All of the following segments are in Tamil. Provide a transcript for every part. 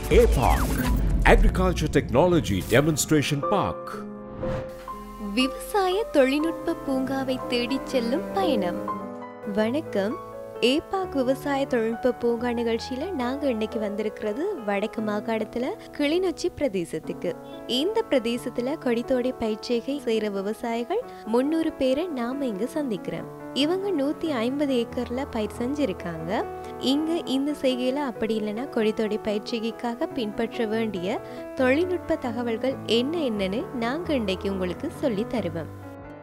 APARC, Agriculture Technology Demonstration Park. விவசாய தொழில்நுட்ப பூங்காவை தேடிச் செல்லும் பயணம் வணக்கம் ஏபாக் விவசாய தொழில்நுட்ப பூங்கா நிகழ்ச்சியில நாங்க இன்னைக்கு வந்திருக்கிறது வடக்கு மாகாணத்துல கிளிநொச்சி பிரதேசத்துக்கு இந்த பிரதேசத்துல கொடித்தோடை பயிற்சிகை செய்யற விவசாயிகள் முன்னூறு பேரை நாம இங்க சந்திக்கிறோம் இவங்க நூத்தி ஐம்பது ஏக்கர்ல பயிர் செஞ்சிருக்காங்க இங்க இந்த செய்கையில அப்படி இல்லைன்னா கொடித்தோடை பயிற்சிகைக்காக பின்பற்ற வேண்டிய தொழில்நுட்ப தகவல்கள் என்ன என்னன்னு நாங்க இன்றைக்கு உங்களுக்கு சொல்லி தருவோம்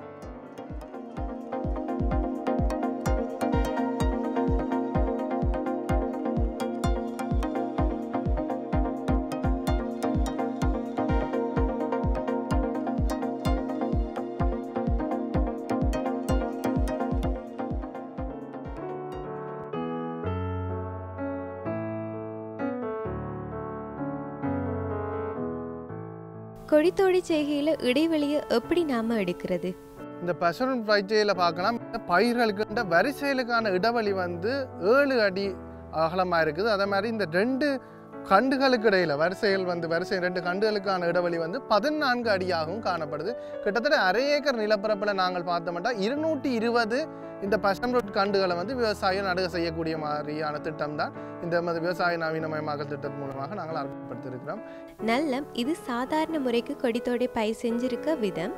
கொடித்தோடி செய்கையில இடைவெளியை எப்படி நாம எடுக்கிறது இந்த பசுரன் பயிற்சியில் பார்க்கலாம் இந்த பயிர்களுக்கு வரிசைகளுக்கான இடைவெளி வந்து ஏழு அடி அகலமாக இருக்குது அதே மாதிரி இந்த ரெண்டு கண்டுகளுக்கு இடையில வரிசைகள் வந்து வரிசை ரெண்டு கண்டுகளுக்கான இடைவெளி வந்து பதினான்கு அடியாகவும் காணப்படுது கிட்டத்தட்ட அரை ஏக்கர் நிலப்பரப்பில் நாங்கள் பார்த்தோம்னா இருநூற்றி இருபது இந்த பசும் ரோட் கண்டுகளை வந்து விவசாயம் நடுக செய்யக்கூடிய மாதிரியான திட்டம் தான் இந்த மது விவசாய நவீனமயமாக்கல் திட்டத்தின் மூலமாக நாங்கள் அறிமுகப்படுத்தியிருக்கிறோம் நல்லம் இது சாதாரண முறைக்கு கொடித்தோடை பயிர் செஞ்சிருக்க விதம்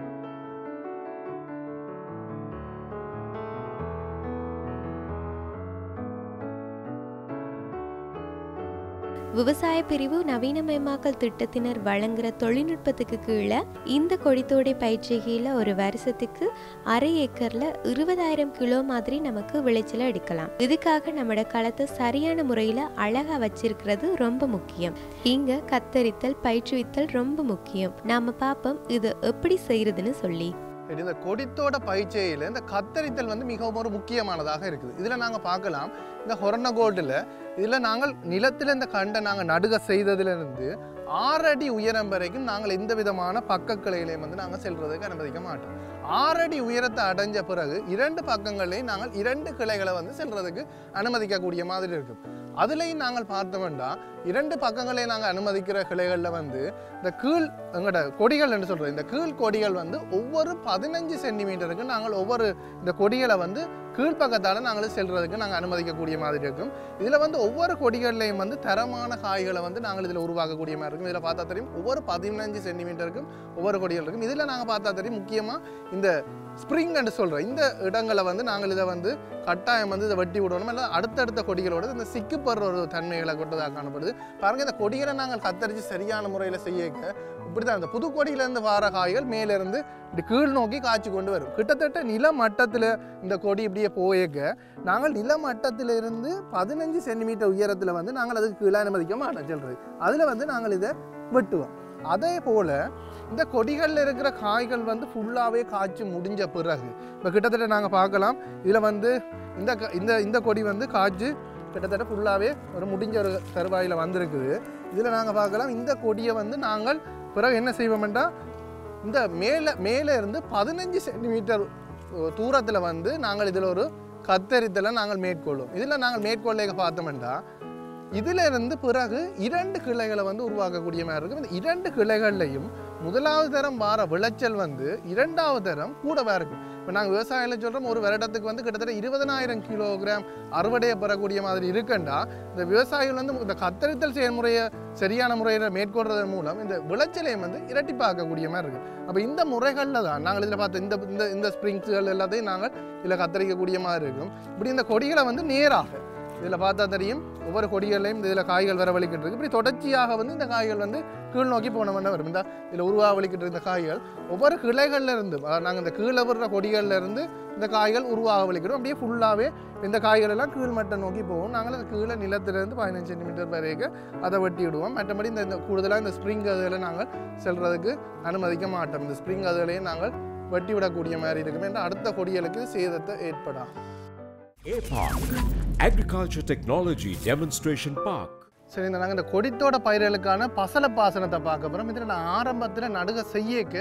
விவசாய பிரிவு நவீனமயமாக்கல் திட்டத்தினர் வழங்குற தொழில்நுட்பத்துக்கு கீழே இந்த கொடித்தோடை பயிற்சிகையில ஒரு வருஷத்துக்கு அரை ஏக்கர்ல இருபதாயிரம் கிலோ மாதிரி நமக்கு விளைச்சலை எடுக்கலாம் இதுக்காக நம்மட களத்தை சரியான முறையில அழகா வச்சிருக்கிறது ரொம்ப முக்கியம் இங்க கத்தரித்தல் பயிற்றுவித்தல் ரொம்ப முக்கியம் நாம பாப்போம் இது எப்படி செய்யறதுன்னு சொல்லி சரி, இந்த கொடித்தோட பயிற்சியில் இந்த கத்தரித்தல் வந்து மிகவும் ஒரு முக்கியமானதாக இருக்குது இதில் நாங்கள் பார்க்கலாம் இந்த ஹொரண கோல்டில் இதில் நாங்கள் நிலத்தில் இந்த கண்டை நாங்கள் நடுக செய்ததிலிருந்து ஆறு அடி உயரம் வரைக்கும் நாங்கள் எந்த விதமான பக்க கிளைகளையும் வந்து நாங்கள் செல்றதுக்கு அனுமதிக்க மாட்டோம் ஆறு அடி உயரத்தை அடைஞ்ச பிறகு இரண்டு பக்கங்களையும் நாங்கள் இரண்டு கிளைகளை வந்து செல்றதுக்கு அனுமதிக்கக்கூடிய மாதிரி இருக்கும் அதுலேயும் நாங்கள் பார்த்தோம்னா இரண்டு பக்கங்களையும் நாங்கள் அனுமதிக்கிற கிளைகளில் வந்து இந்த கீழ் எங்களோட கொடிகள் என்று சொல்கிறோம் இந்த கீழ் கொடிகள் வந்து ஒவ்வொரு பதினஞ்சு சென்டிமீட்டருக்கு நாங்கள் ஒவ்வொரு இந்த கொடிகளை வந்து கீழ்ப்பக்கத்தால் நாங்கள் செல்றதுக்கு நாங்கள் அனுமதிக்கக்கூடிய மாதிரி இருக்கும் இதில் வந்து ஒவ்வொரு கொடிகள்லையும் வந்து தரமான காய்களை வந்து நாங்கள் இதில் உருவாக்கக்கூடிய மாதிரி இருக்கும் இதில் பார்த்தா தெரியும் ஒவ்வொரு பதினஞ்சு சென்டிமீட்டருக்கும் ஒவ்வொரு கொடிகள் இருக்கும் இதில் நாங்கள் பார்த்தா தெரியும் முக்கியமாக இந்த ஸ்ப்ரிங் என்று சொல்கிறோம் இந்த இடங்களை வந்து நாங்கள் இதை வந்து கட்டாயம் வந்து இதை வெட்டி விடணும் இல்லை அடுத்தடுத்த கொடிகளோட இந்த சிக்குப்படுற ஒரு தன்மைகளை கொண்டதாக காணப்படுது பாருங்கள் இந்த கொடிகளை நாங்கள் கத்தரித்து சரியான முறையில் செய்ய இப்படி தான் இந்த புது கொடியிலேருந்து வர காய்கள் மேலேருந்து இப்படி கீழ் நோக்கி காய்ச்சி கொண்டு வரும் கிட்டத்தட்ட நில மட்டத்தில் இந்த கொடி இப்படியே போயக்க நாங்கள் நில மட்டத்திலிருந்து பதினஞ்சு சென்டிமீட்டர் உயரத்தில் வந்து நாங்கள் அதுக்கு கீழே அனுமதிக்க மாட்டோம் சொல்கிறது அதில் வந்து நாங்கள் இதை வெட்டுவோம் அதே போல் இந்த கொடிகளில் இருக்கிற காய்கள் வந்து ஃபுல்லாகவே காய்ச்சி முடிஞ்ச பிறகு இப்போ கிட்டத்தட்ட நாங்கள் பார்க்கலாம் இதில் வந்து இந்த க- இந்த இந்த கொடி வந்து காய்ச்சி கிட்டத்தட்ட ஃபுல்லாகவே ஒரு முடிஞ்ச ஒரு தருவாயில் வந்திருக்குது இதில் நாங்கள் பார்க்கலாம் இந்த கொடியை வந்து நாங்கள் பிறகு என்ன செய்வோம்னா இந்த மேலே மேலே இருந்து பதினஞ்சு சென்டிமீட்டர் தூரத்தில் வந்து நாங்கள் இதில் ஒரு கத்தரித்தலை நாங்கள் மேற்கொள்ளும் இதில் நாங்கள் மேற்கொள்ள பார்த்தோம்னா இதில் இருந்து பிறகு இரண்டு கிளைகளை வந்து உருவாக்கக்கூடிய மாதிரி இருக்கும் இந்த இரண்டு கிளைகள்லையும் முதலாவது தரம் வார விளைச்சல் வந்து இரண்டாவது தரம் கூடவா இருக்கும் இப்போ நாங்கள் விவசாயிகள் சொல்கிறோம் ஒரு வருடத்துக்கு வந்து கிட்டத்தட்ட இருபதனாயிரம் கிலோகிராம் அறுவடையை பெறக்கூடிய மாதிரி இருக்குண்டா இந்த விவசாயிகள் வந்து இந்த கத்தரித்தல் செயல்முறையை சரியான முறையில் மேற்கொள்றதன் மூலம் இந்த விளைச்சலையும் வந்து இரட்டிப்பாக்கக்கூடிய மாதிரி இருக்குது அப்போ இந்த முறைகளில் தான் நாங்கள் இதில் பார்த்த இந்த இந்த இந்த ஸ்ப்ரிங்ஸ்கள் எல்லாத்தையும் நாங்கள் இதில் கத்தரிக்கக்கூடிய மாதிரி இருக்கும் இப்படி இந்த கொடிகளை வந்து நேராக இதில் பார்த்தா தெரியும் ஒவ்வொரு கொடிகள்லையும் இதில் காய்கள் வரவழிக்கிட்டு இருக்கு இப்படி தொடர்ச்சியாக வந்து இந்த காய்கள் வந்து கீழ் நோக்கி போனவன வரும் இந்த இதில் உருவாவளிக்கிட்டு இருந்த காய்கள் ஒவ்வொரு கிளைகள்ல இருந்து நாங்கள் இந்த கீழே விடுற கொடிகள்ல இருந்து இந்த காய்கள் உருவாக வலிக்கிறோம் அப்படியே ஃபுல்லாகவே இந்த காய்கள் எல்லாம் கீழ் மட்டம் நோக்கி போகும் நாங்கள் அந்த கீழே நிலத்திலிருந்து பதினஞ்சு சென்டிமீட்டர் வரைக்கும் அதை வெட்டி விடுவோம் மற்றபடி இந்த இந்த கூடுதலாக இந்த ஸ்ப்ரிங் அதுகளை நாங்கள் செல்றதுக்கு அனுமதிக்க மாட்டோம் இந்த ஸ்ப்ரிங் அதுகளையும் நாங்கள் வெட்டி விடக்கூடிய மாதிரி இருக்கும் என்று அடுத்த கொடிகளுக்கு சேதத்தை ஏற்படாது APARC, Agriculture Technology Demonstration Park. சரி இந்த நாங்கள் இந்த கொடித்தோட பயிர்களுக்கான பசல பாசனத்தை பார்க்க போகிறோம் இதில் நான் ஆரம்பத்தில் நடுக செய்யக்க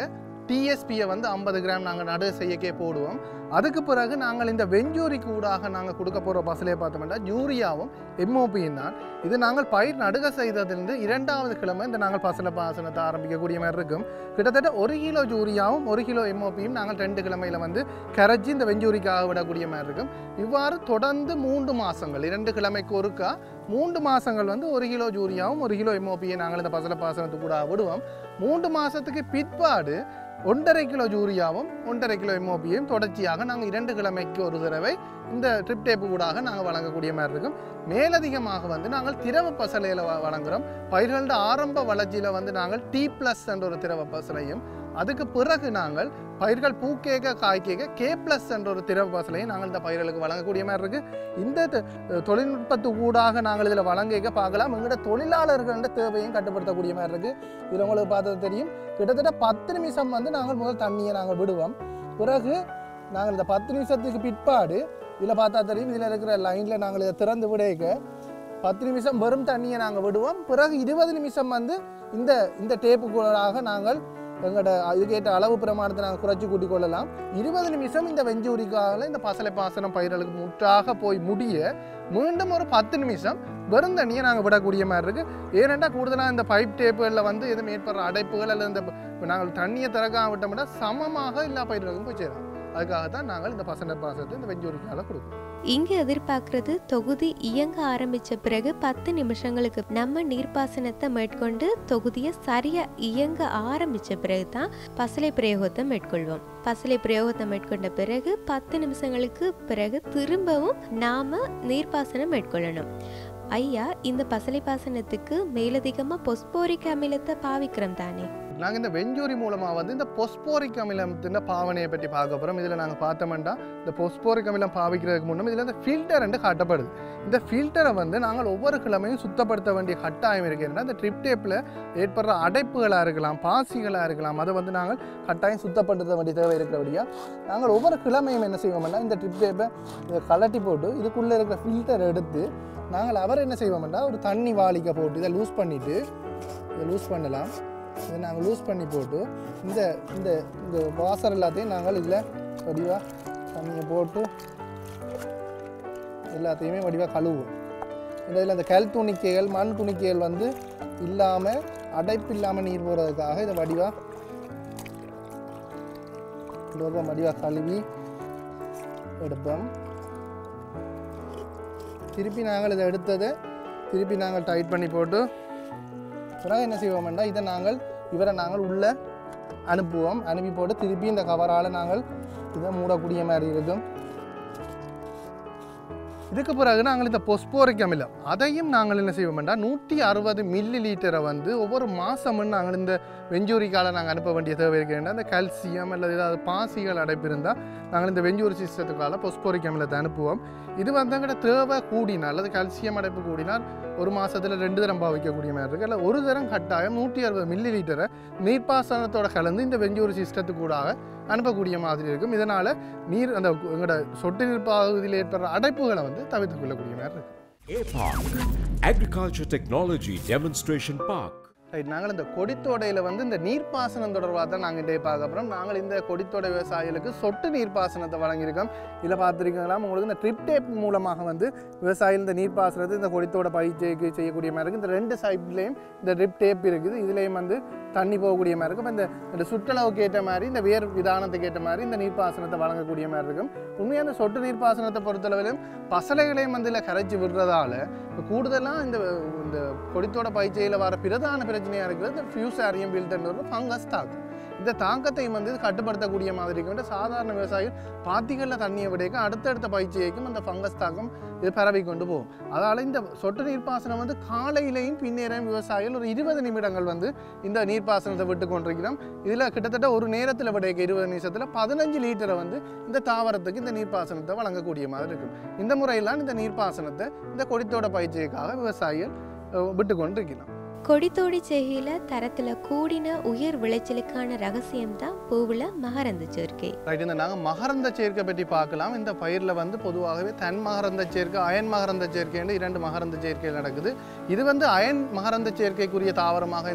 டிஎஸ்பியை வந்து ஐம்பது கிராம் நாங்கள் நடுவு செய்யக்கே போடுவோம் அதுக்கு பிறகு நாங்கள் இந்த வெஞ்சூரிக்கு ஊடாக நாங்கள் கொடுக்க போகிற பசலையை பார்த்தோம்னா யூரியாவும் எம்ஓபியும் தான் இது நாங்கள் பயிர் நடுக செய்ததிலிருந்து இரண்டாவது கிழமை இந்த நாங்கள் பசலை பாசனத்தை ஆரம்பிக்கக்கூடிய மாதிரி இருக்கும் கிட்டத்தட்ட ஒரு கிலோ யூரியாவும் ஒரு கிலோ எம்ஓபியும் நாங்கள் ரெண்டு கிழமையில் வந்து கரைச்சி இந்த வெஞ்சூரிக்காக விடக்கூடிய மாதிரி இருக்கும் இவ்வாறு தொடர்ந்து மூன்று மாதங்கள் இரண்டு கிழமைக்கு ஒருக்கா மூன்று மாதங்கள் வந்து ஒரு கிலோ யூரியாவும் ஒரு கிலோ எம்ஓபியை நாங்கள் இந்த பசலை பாசனத்துக்கு கூட விடுவோம் மூன்று மாதத்துக்கு பிற்பாடு ஒன்றரை கிலோ யூரியாவும் ஒன்றரை கிலோ எம்ஓபியும் தொடர்ச்சியாக நாங்கள் இரண்டு கிழமைக்கு ஒரு தடவை இந்த ட்ரிப் டேப்பு ஊடாக நாங்கள் வழங்கக்கூடிய மாதிரி இருக்கும் மேலதிகமாக வந்து நாங்கள் திரவ பசலையில் வ- வழங்குறோம் பயிர்களோட ஆரம்ப வளர்ச்சியில் வந்து நாங்கள் டி ப்ளஸ் என்ற ஒரு திரவ பசலையும் அதுக்கு பிறகு நாங்கள் பயிர்கள் பூக்கேக காய்க்கேக கே ப்ளஸ் என்ற ஒரு திரவ பசலையும் நாங்கள் இந்த பயிர்களுக்கு வழங்கக்கூடிய மாதிரி இருக்குது இந்த த- தொழில்நுட்பத்து ஊடாக நாங்கள் இதில் வழங்கிக்க பார்க்கலாம் எங்களோட தொழிலாளர்களோட தேவையும் கட்டுப்படுத்தக்கூடிய மாதிரி இருக்குது இதில் உங்களுக்கு பார்த்தது தெரியும் கிட்டத்தட்ட பத்து நிமிஷம் வந்து நாங்கள் முதல் தண்ணியை நாங்கள் விடுவோம் பிறகு நாங்கள் இந்த பத்து நிமிஷத்துக்கு பிற்பாடு இதில் பார்த்தா தெரியும் இதில் இருக்கிற லைனில் நாங்கள் இதை திறந்து விடைக்க பத்து நிமிஷம் வெறும் தண்ணியை நாங்கள் விடுவோம் பிறகு இருபது நிமிஷம் வந்து இந்த இந்த டேப்புக்குள்ளாக நாங்கள் எங்களோட இதுக்கேற்ற அளவு பிரமாணத்தை நாங்கள் குறைச்சி கூட்டிக் கொள்ளலாம் இருபது நிமிஷம் இந்த வெஞ்சூரிக்காக இந்த பசலை பாசனம் பயிர்களுக்கு முற்றாக போய் முடிய மீண்டும் ஒரு பத்து நிமிஷம் வெறும் தண்ணியை நாங்கள் விடக்கூடிய மாதிரி இருக்குது ஏனென்றால் கூடுதலாக இந்த பைப் டேப்புகளில் வந்து எதுவும் ஏற்படுற அடைப்புகள் அல்லது இந்த இப்ப நாங்கள் தண்ணியை திறக்காம விட்டோம்னா சமமாக எல்லா பயிர்களுக்கும் போய் சேரும் அதுக்காக தான் நாங்கள் இந்த பசனை பாசத்தை இந்த வெஞ்சூரிக்கால கொடுக்குறோம் இங்க எதிர்பார்க்கறது தொகுதி இயங்க ஆரம்பிச்ச பிறகு பத்து நிமிஷங்களுக்கு நம்ம நீர்ப்பாசனத்தை மேற்கொண்டு தொகுதியை சரியா இயங்க ஆரம்பிச்ச பிறகு தான் பசலை பிரயோகத்தை மேற்கொள்வோம் பசலை பிரயோகத்தை மேற்கொண்ட பிறகு பத்து நிமிஷங்களுக்கு பிறகு திரும்பவும் நாம நீர்ப்பாசனம் மேற்கொள்ளணும் ஐயா இந்த பசலை பாசனத்துக்கு மேலதிகமா பொஸ்போரிக் அமிலத்தை பாவிக்கிறோம் தானே நாங்கள் இந்த வெஞ்சூரி மூலமாக வந்து இந்த பொஸ்போரிக் அமிலத்தின் பாவனையை பற்றி பார்க்க போகிறோம் இதில் நாங்கள் பார்த்தோம்னா இந்த பொஸ்போரிக் அமிலம் பாவிக்கிறதுக்கு முன்னும் இதில் இந்த ஃபில்டர் என்று காட்டப்படுது இந்த ஃபில்டரை வந்து நாங்கள் ஒவ்வொரு கிழமையும் சுத்தப்படுத்த வேண்டிய கட்டாயம் இருக்கிறதுனா இந்த ட்ரிப் டேப்பில் ஏற்படுற அடைப்புகளாக இருக்கலாம் பாசிகளாக இருக்கலாம் அதை வந்து நாங்கள் கட்டாயம் சுத்தப்படுத்த வேண்டிய தேவை இருக்கிறபடியா நாங்கள் ஒவ்வொரு கிழமையும் என்ன செய்வோம்னா இந்த ட்ரிப் டேப்பை இதை கலட்டி போட்டு இதுக்குள்ளே இருக்கிற ஃபில்டர் எடுத்து நாங்கள் அவர் என்ன செய்வோம்னா ஒரு தண்ணி வாளிக்க போட்டு இதை லூஸ் பண்ணிவிட்டு இதை லூஸ் பண்ணலாம் இதை நாங்கள் லூஸ் பண்ணி போட்டு இந்த இந்த இந்த வாசர் எல்லாத்தையும் நாங்கள் இதில் வடிவாக தண்ணியை போட்டு எல்லாத்தையுமே வடிவாக கழுவுவோம் இதில் இந்த கல் துணிக்கைகள் மண் துணிக்கைகள் வந்து இல்லாமல் அடைப்பு இல்லாமல் நீர் போகிறதுக்காக இதை வடிவாக இந்த வடிவாக கழுவி எடுப்போம் திருப்பி நாங்கள் இதை எடுத்ததை திருப்பி நாங்கள் டைட் பண்ணி போட்டு பிறகு என்ன செய்வோம்னா இதை நாங்கள் இவரை நாங்கள் உள்ளே அனுப்புவோம் அனுப்பி போட்டு திருப்பி இந்த கவரால் நாங்கள் இதை மூடக்கூடிய மாதிரி இருக்கும் இதுக்கு பிறகு நாங்கள் இந்த பொஸ்போரிக் அமிலம் அதையும் நாங்கள் என்ன செய்வோம்னா நூற்றி அறுபது மில்லி லீட்டரை வந்து ஒவ்வொரு மாதமும் நாங்கள் இந்த வெஞ்சூரிக்கால நாங்கள் அனுப்ப வேண்டிய தேவை இருக்கிறேன் அந்த கல்சியம் அல்லது ஏதாவது பாசிகள் அடைப்பு இருந்தால் நாங்கள் இந்த வெஞ்சூரி சிஸ்டத்துக்கால பொஸ்போரிக் அமிலத்தை அனுப்புவோம் இது வந்து எங்கள்கிட்ட தேவை கூடினால் அல்லது கல்சியம் அடைப்பு கூடினால் ஒரு மாதத்தில் ரெண்டு தரம் பாவிக்கக்கூடிய மாதிரி இருக்குது இல்லை ஒரு தரம் கட்டாயம் நூற்றி அறுபது மில்லி லிட்டரை நீர்ப்பாசனத்தோட கலந்து இந்த வெஞ்சூரி சிஸ்டத்துக்கூடாக அனுப்பக்கூடிய மாதிரி இருக்கும் இதனால் நீர் அந்த எங்களோட சொட்டு நீர் பகுதியில் ஏற்படுற அடைப்புகளை வந்து தவிர்த்து கொள்ளக்கூடிய மாதிரி இருக்கும் APARC, Agriculture Technology Demonstration Park. Right நாங்கள் இந்த கொடித்தோடையில் வந்து இந்த நீர்ப்பாசனம் தொடர்பாக தான் நாங்கள் இன்றைய பார்க்க போகிறோம் நாங்கள் இந்த கொடித்தோடை விவசாயிகளுக்கு சொட்டு நீர்ப்பாசனத்தை வழங்கியிருக்கோம் இதில் பார்த்துருக்கீங்களா உங்களுக்கு இந்த ட்ரிப் டேப் மூலமாக வந்து விவசாயிகள் இந்த நீர்ப்பாசனத்தை இந்த கொடித்தோட பயிற்சிக்கு செய்யக்கூடிய மாதிரி இருக்குது இந்த ரெண்டு சைட்லேயும் இந்த ட்ரிப் டேப் இருக்குது இதுலேயும் வந்து தண்ணி போகக்கூடிய மாதிரி இருக்கும் இந்த இந்த சுற்றளவுக்கு ஏற்ற மாதிரி இந்த வேர் விதானத்துக்கு ஏற்ற மாதிரி இந்த நீர்ப்பாசனத்தை வழங்கக்கூடிய மாதிரி இருக்கும் உண்மையாக இந்த சொட்டு நீர்ப்பாசனத்தை பொறுத்தளவிலும் பசலைகளையும் வந்து இதில் கரைச்சி விடுறதால இப்போ கூடுதலாக இந்த இந்த கொடித்தோட பயிற்சியில் வர பிரதான பிரச்சனையாக இருக்கிறது இந்த ஃபியூசாரியம் பில்டர்ன்ற ஒரு ஃபங்கஸ் தாக்கம் இந்த தாக்கத்தையும் வந்து இது கட்டுப்படுத்தக்கூடிய மாதிரி இருக்கும் இந்த சாதாரண விவசாயிகள் பாத்திகளில் தண்ணியை விடைக்க அடுத்தடுத்த பயிற்சியைக்கும் அந்த ஃபங்கஸ் தாக்கம் இது பரவி கொண்டு போகும் அதனால் இந்த சொட்டு நீர்ப்பாசனம் வந்து காலையிலையும் பின்னேறையும் விவசாயிகள் ஒரு இருபது நிமிடங்கள் வந்து இந்த நீர்ப்பாசனத்தை விட்டு கொண்டிருக்கிறோம் இதில் கிட்டத்தட்ட ஒரு நேரத்தில் விடைக்க இருபது நிமிஷத்தில் பதினஞ்சு லிட்டரை வந்து இந்த தாவரத்துக்கு இந்த நீர்ப்பாசனத்தை வழங்கக்கூடிய மாதிரி இருக்கும் இந்த முறையெல்லாம் இந்த நீர்ப்பாசனத்தை இந்த கொடித்தோட பயிற்சிக்காக விவசாயிகள் அஹ், விட்டு கொண்டிருக்கிறோம் கொடித்தோடி செய்கையில தரத்துல கூடின உயர் விளைச்சலுக்கான ரகசியம் தான் பூவுல மகரந்த சேர்க்கை ரைட் இந்த நாங்கள் மகரந்த சேர்க்கை பற்றி பார்க்கலாம் இந்த பயிரில் வந்து பொதுவாகவே தன் மகரந்த சேர்க்கை அயன் மகரந்த சேர்க்கை என்று இரண்டு மகரந்த சேர்க்கைகள் நடக்குது இது வந்து அயன் மகரந்த சேர்க்கைக்குரிய தாவரமாக இந்த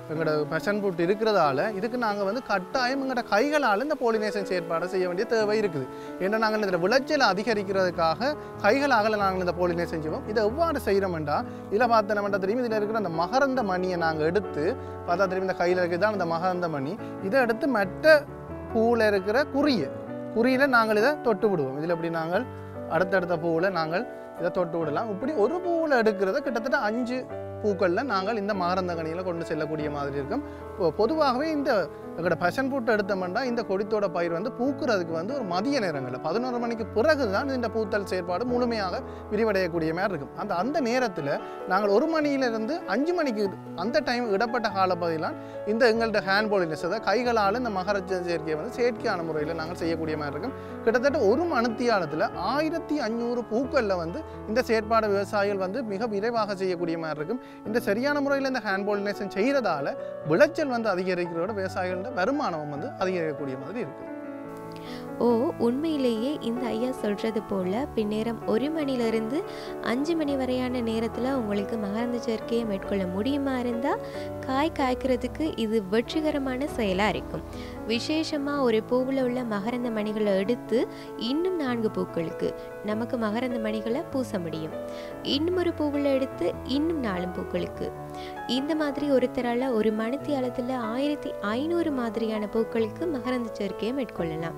எங்களோட பெஷன் ஃப்ரூட் இருக்கிறதால இதுக்கு நாங்கள் வந்து கட்டாயம் எங்களோட கைகளால் இந்த போலினேஷன் செயற்பாடு செய்ய வேண்டிய தேவை இருக்குது ஏன்னா நாங்கள் இதில் விளைச்சலை அதிகரிக்கிறதுக்காக கைகளாக நாங்கள் இந்த போலினேஷன் செய்வோம் இதை எவ்வாறு செய்கிறோம்டா இதில் பார்த்தோம்னா தெரியும் இதில் இருக்கிற அந்த மகரந்த மணியை நாங்கள் எடுத்து பார்த்தா தெரியும் இந்த கையில் இருக்கிறது தான் அந்த மகரந்த மணி இதை எடுத்து மற்ற பூவில் இருக்கிற குறிய குறியில் நாங்கள் இதை தொட்டு விடுவோம் இதில் இப்படி நாங்கள் அடுத்தடுத்த பூவில் நாங்கள் இதை தொட்டு விடலாம் இப்படி ஒரு பூவில் எடுக்கிறத கிட்டத்தட்ட அஞ்சு பூக்களில் நாங்கள் இந்த மகரந்த கனியில் கொண்டு செல்லக்கூடிய மாதிரி இருக்கும் பொ- பொதுவாகவே இந்த எங்களோட பஷன் பூட்டை எடுத்தோம்னா இந்த கொடித்தோட பயிர் வந்து பூக்கிறதுக்கு வந்து ஒரு மதிய நேரங்களில் பதினோரு மணிக்கு பிறகு தான் இந்த பூத்தல் செயற்பாடு முழுமையாக விரிவடையக்கூடிய மாதிரி இருக்கும் அந்த அந்த நேரத்தில் நாங்கள் ஒரு மணியிலிருந்து அஞ்சு மணிக்கு அந்த டைம் இடப்பட்ட காலப்பகுதியிலாம் இந்த எங்கள்ட்ட ஹேண்ட் போலினஸ் அதாவது கைகளால் இந்த மகர சேர்க்கையை வந்து செயற்கையான முறையில் நாங்கள் செய்யக்கூடிய மாதிரி இருக்கும் கிட்டத்தட்ட ஒரு மணித்தியாலத்தில் ஆயிரத்தி அஞ்சூறு பூக்களில் வந்து இந்த செயற்பாடு விவசாயிகள் வந்து மிக விரைவாக செய்யக்கூடிய மாதிரி இருக்கும் இந்த சரியான முறையில் இந்த ஹேண்ட் போலினேஷன் செய்கிறதால விளைச்சல் வந்து அதிகரிக்கிறதோட விவசாயிகளோட வருமானம் வந்து அதிகரிக்கக்கூடிய மாதிரி இருக்குது ஓ உண்மையிலேயே இந்த ஐயா சொல்றது போல பின்னேரம் ஒரு மணிலிருந்து அஞ்சு மணி வரையான நேரத்தில் உங்களுக்கு மகரந்த சேர்க்கையை மேற்கொள்ள முடியுமா இருந்தால் காய் காய்க்கிறதுக்கு இது வெற்றிகரமான செயலாக இருக்கும் விசேஷமாக ஒரு பூவில் உள்ள மகரந்த மணிகளை எடுத்து இன்னும் நான்கு பூக்களுக்கு நமக்கு மகரந்த மணிகளை பூச முடியும் இன்னும் ஒரு பூவில் எடுத்து இன்னும் நாலு பூக்களுக்கு இந்த மாதிரி ஒருத்தரால் ஒரு மணித்தியாலத்தில் ஆயிரத்தி ஐநூறு மாதிரியான பூக்களுக்கு மகரந்த சேர்க்கையை மேற்கொள்ளலாம்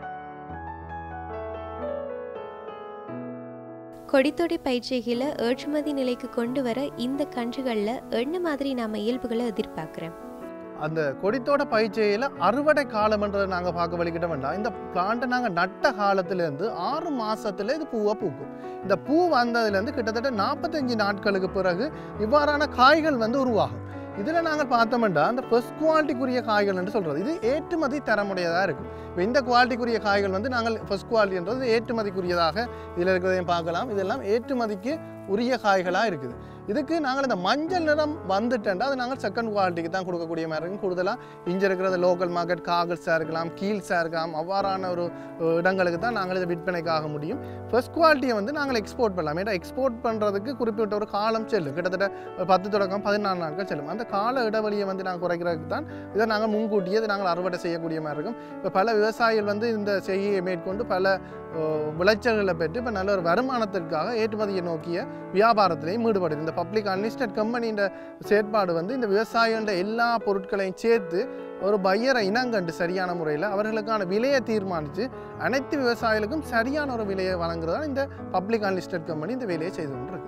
கொடித்தொடி பயிற்சிகளை ஏற்றுமதி நிலைக்கு கொண்டு வர இந்த கன்றுகளில் என்ன மாதிரி நாம் இயல்புகளை எதிர்பார்க்குறோம் அந்த கொடித்தோட பயிற்சியில் அறுவடை காலம்ன்றதை நாங்கள் பார்க்க வலிக்கிட்ட வேண்டாம் இந்த பிளான்ட்டை நாங்கள் நட்ட காலத்துலேருந்து ஆறு மாசத்துல இது பூவை பூக்கும் இந்த பூ வந்ததுலேருந்து கிட்டத்தட்ட நாற்பத்தஞ்சு நாட்களுக்கு பிறகு இவ்வாறான காய்கள் வந்து உருவாகும் இதில் நாங்கள் பார்த்தோம்னா அந்த ஃபர்ஸ்ட் குவாலிட்டிக்குரிய காய்கள் என்று சொல்கிறது இது ஏற்றுமதி தரமுடையதாக இருக்கும் இப்போ இந்த குவாலிட்டிக்குரிய காய்கள் வந்து நாங்கள் ஃபர்ஸ்ட் குவாலிட்டின்றது ஏற்றுமதிக்குரியதாக இதில் இருக்கிறதையும் பார்க்கலாம் இதெல்லாம் ஏற்றுமதிக்கு உரிய காய்களாக இருக்குது இதுக்கு நாங்கள் இந்த மஞ்சள் நிறம் வந்துட்டேன்டா அது நாங்கள் செகண்ட் குவாலிட்டிக்கு தான் கொடுக்கக்கூடிய மாதிரி இருக்கும் கூடுதலாக இங்கே இருக்கிற லோக்கல் மார்க்கெட் காகல்ஸாக இருக்கலாம் கீல்ஸாக இருக்கலாம் அவ்வாறான ஒரு அஹ், இடங்களுக்கு தான் நாங்கள் இதை விற்பனைக்காக முடியும் ஃபர்ஸ்ட் குவாலிட்டியை வந்து நாங்கள் எக்ஸ்போர்ட் பண்ணலாம் ஏன்னா எக்ஸ்போர்ட் பண்ணுறதுக்கு குறிப்பிட்ட ஒரு காலம் செல்லும் கிட்டத்தட்ட ஒரு பத்து தொடக்கம் பதினாலு நாட்கள் செல்லும் அந்த கால இடைவெளியை வந்து நாங்கள் குறைக்கிறதுக்கு தான் இதை நாங்கள் முன்கூட்டியே இதை நாங்கள் அறுவடை செய்யக்கூடிய மாதிரி இருக்கும் இப்போ பல விவசாயிகள் வந்து இந்த செய்கையை மேற்கொண்டு பல அஹ், விளைச்சல்களை பெற்று இப்போ நல்ல ஒரு வருமானத்திற்காக ஏற்றுமதியை நோக்கிய வியாபாரத்திலையும் ஈடுபடுது இந்த பப்ளிக் அன்லிஸ்டட் கம்பெனின்ற செயற்பாடு வந்து இந்த விவசாயிகள எல்லா பொருட்களையும் சேர்த்து ஒரு பையரை இனங்கண்டு சரியான முறையில் அவர்களுக்கான விலையை தீர்மானித்து அனைத்து விவசாயிகளுக்கும் சரியான ஒரு விலையை வழங்குறதா இந்த பப்ளிக் அன்லிஸ்டட் கம்பெனி இந்த வேலையை செய்து கொண்டிருக்கு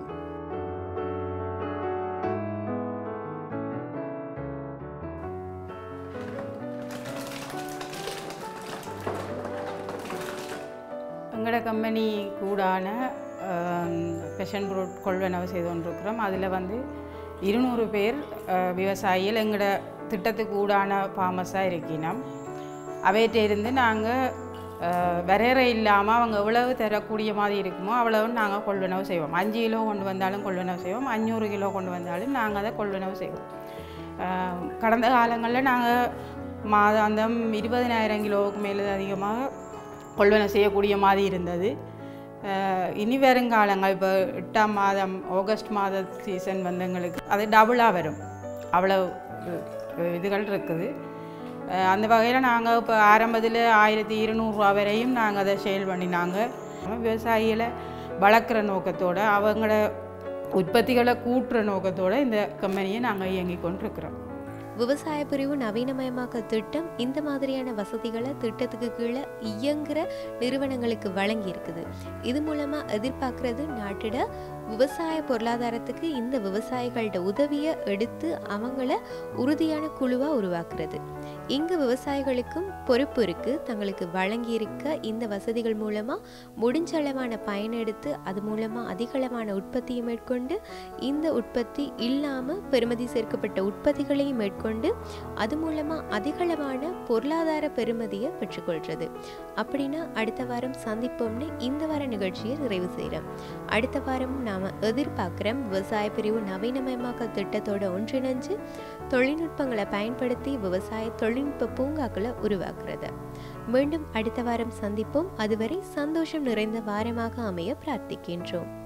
எங்களோட கம்பெனி கூடான பெஷன் ப்ரூட் கொள்வனவு செய்து கொண்டிருக்கிறோம் அதில் வந்து இருநூறு பேர் அஹ், விவசாயிகள் எங்களோட திட்டத்துக்கு ஊடான ஃபார்மஸாக இருக்கினோம் அவைகிட்ட இருந்து நாங்கள் வரையறை இல்லாமல் அவங்க எவ்வளவு தரக்கூடிய மாதிரி இருக்குமோ அவ்வளவு நாங்கள் கொள்வனவு செய்வோம் அஞ்சு கிலோ கொண்டு வந்தாலும் கொள்வனவு செய்வோம் அஞ்சூறு கிலோ கொண்டு வந்தாலும் நாங்கள் அதை கொள்வனவு செய்வோம் அஹ், கடந்த காலங்களில் நாங்கள் மாதாந்தம் இருபதினாயிரம் கிலோவுக்கு மேலே அதிகமாக கொள்வனவு செய்யக்கூடிய மாதிரி இருந்தது அஹ், இனி வருங்காலங்கள் இப்போ எட்டாம் மாதம் ஆகஸ்ட் மாத சீசன் வந்து எங்களுக்கு அது டபுளாக வரும் அவ்வளோ அஹ், இதுகள் இருக்குது அஹ், அந்த வகையில் நாங்கள் இப்போ ஆரம்பத்தில் ஆயிரத்தி இருநூறுவா வரையும் நாங்கள் அதை சேல் பண்ணினாங்க விவசாயிகளை வளர்க்குற நோக்கத்தோடு அவங்களோட உற்பத்திகளை கூட்டுற நோக்கத்தோடு இந்த கம்பெனியை நாங்கள் இயங்கி கொண்டிருக்கிறோம் விவசாய பிரிவு நவீனமயமாக்க திட்டம் இந்த மாதிரியான வசதிகளை திட்டத்துக்கு கீழே இயங்குற நிறுவனங்களுக்கு வழங்கி இருக்குது இது மூலமா எதிர்பார்க்கறது நாட்டிட விவசாய பொருளாதாரத்துக்கு இந்த விவசாயிகளோட உதவியை எடுத்து அவங்கள உறுதியான குழுவா உருவாக்குறது இங்கு விவசாயிகளுக்கும் பொறுப்பு இருக்கு தங்களுக்கு வழங்கி இருக்க இந்த வசதிகள் மூலமா முடிஞ்ச அளவான பயனெடுத்து அது மூலமா அதிகளவான உற்பத்தியை மேற்கொண்டு இந்த உற்பத்தி இல்லாம பெறுமதி சேர்க்கப்பட்ட உற்பத்திகளையும் மேற்கொண்டு அது மூலமா அதிகளவான பொருளாதார பெறுமதியை பெற்றுக்கொள்றது அப்படின்னா அடுத்த வாரம் சந்திப்போம்னு இந்த வார நிகழ்ச்சியை நிறைவு செய்கிறோம் அடுத்த வாரம் நாம எதிர்பார்க்குறோம் விவசாய பிரிவு நவீனமயமாக்க திட்டத்தோட ஒன்றிணைஞ்சு தொழில்நுட்பங்களை பயன்படுத்தி விவசாய தொழில்நுட்ப பூங்காக்களை உருவாக்குறது மீண்டும் அடுத்த வாரம் சந்திப்போம் அதுவரை சந்தோஷம் நிறைந்த வாரமாக அமைய பிரார்த்திக்கின்றோம்